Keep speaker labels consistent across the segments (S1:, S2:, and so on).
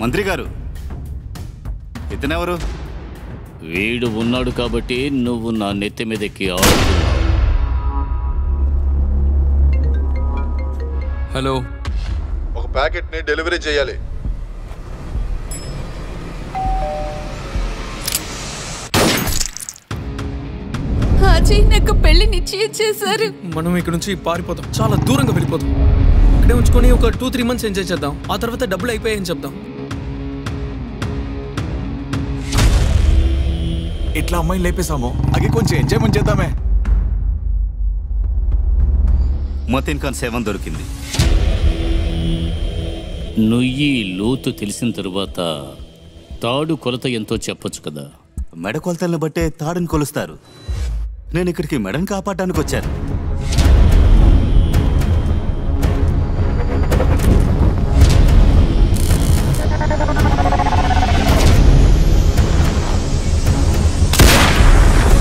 S1: మంత్రి గారు ఇతనెవరు
S2: వీడు ఉన్నాడు కాబట్టి నువ్వు నా నెత్తి మీదకి ఆడుతున్నావు
S3: హలో
S4: ఒక ప్యాకెట్ ని డెలివరీ చేయాలి
S5: హాజీ నాకు పెళ్లి నిశ్చయం చేశారు
S3: మనం ఇక్కడ నుంచి పారిపోదాం చాలా దూరంగా వెళ్ళిపోదాం ఇక్కడే ఉంచుకొని ఒక టూ త్రీ మంత్స్ ఎంజాయ్ చేద్దాం ఆ తర్వాత డబ్బులు అయిపోయాయని చెప్దాం
S6: ఇట్లా అమ్మాయిని లేపేశాము అగే కొంచెం ఎంజాయ్మెంట్ చేద్దామే
S1: మతీన్ ఖాన్ సేవం దొరికింది
S2: నుయ్యి లోతు తెలిసిన తరువాత తాడు కొలత ఎంతో చెప్పొచ్చు కదా
S1: మెడ కొలతలను బట్టే తాడుని కొలుస్తారు నేను ఇక్కడికి మెడని కాపాడడానికి వచ్చాను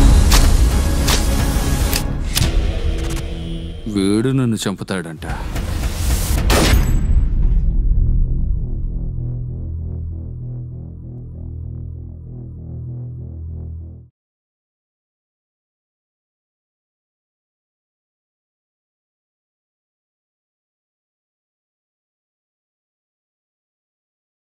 S3: వీడు నన్ను చంపుతాడంట